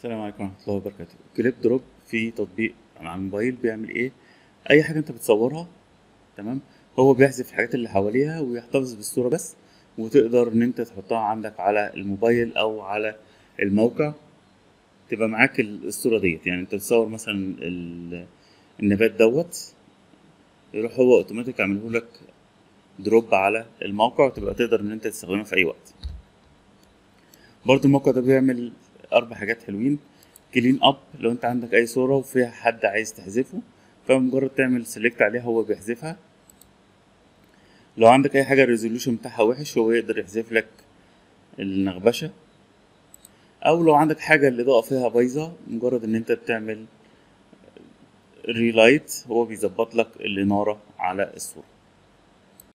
السلام عليكم ورحمة الله وبركاته كليب دروب في تطبيق على الموبايل بيعمل ايه اي حاجة انت بتصورها تمام هو بيحذف الحاجات اللي حواليها ويحتفظ بالصورة بس وتقدر ان انت تحطها عندك على الموبايل او على الموقع تبقى معاك ال- الصورة ديت يعني انت بتصور مثلا ال- النبات دوت يروح هو اوتوماتيك عامله لك دروب على الموقع وتبقى تقدر ان انت تستخدمه في اي وقت برضو الموقع ده بيعمل اربع حاجات حلوين كلين اب لو انت عندك اي صوره وفيها حد عايز تحذفه فمجرد تعمل سيلكت عليها هو بيحذفها لو عندك اي حاجه الريزولوشن بتاعها وحش هو يقدر يحذف لك النغبشه او لو عندك حاجه الاضاءه فيها بايظه مجرد ان انت بتعمل ريلايت هو بيظبط لك الاناره على الصوره